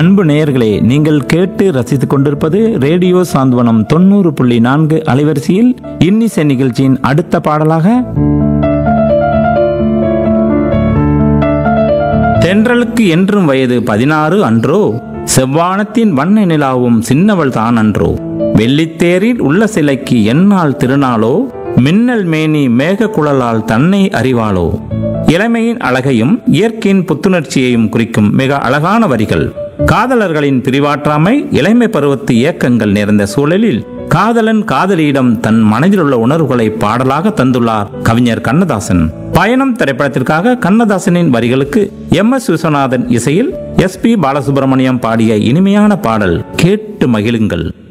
அன்பு நேயர்களே நீங்கள் கேட்டு ரசித்துக் கொண்டிருப்பது ரேடியோ சாந்தவனம் தொண்ணூறு புள்ளி நான்கு அலைவரிசையில் இன்னிசை நிகழ்ச்சியின் அடுத்த பாடலாக தென்றலுக்கு என்றும் வயது பதினாறு அன்றோ செவ்வானத்தின் வண்ண நிலாவும் சின்னவள் தான் அன்றோ வெள்ளித்தேரில் உள்ள சிலைக்கு என்னால் திருநாளோ மின்னல் மேனி மேக குழலால் தன்னை அறிவாளோ இளமையின் அழகையும் இயற்கையின் புத்துணர்ச்சியையும் குறிக்கும் மிக அழகான வரிகள் காதலர்களின் பிரிவாற்றாமை இளமை பருவத்து இயக்கங்கள் நிறைந்த சூழலில் காதலன் காதலியிடம் தன் மனதிலுள்ள உணர்வுகளை பாடலாக தந்துள்ளார் கவிஞர் கண்ணதாசன் பயணம் திரைப்படத்திற்காக கண்ணதாசனின் வரிகளுக்கு எம் எஸ் விஸ்வநாதன் இசையில் எஸ் பி பாலசுப்ரமணியம் பாடிய இனிமையான பாடல் கேட்டு மகிழுங்கள்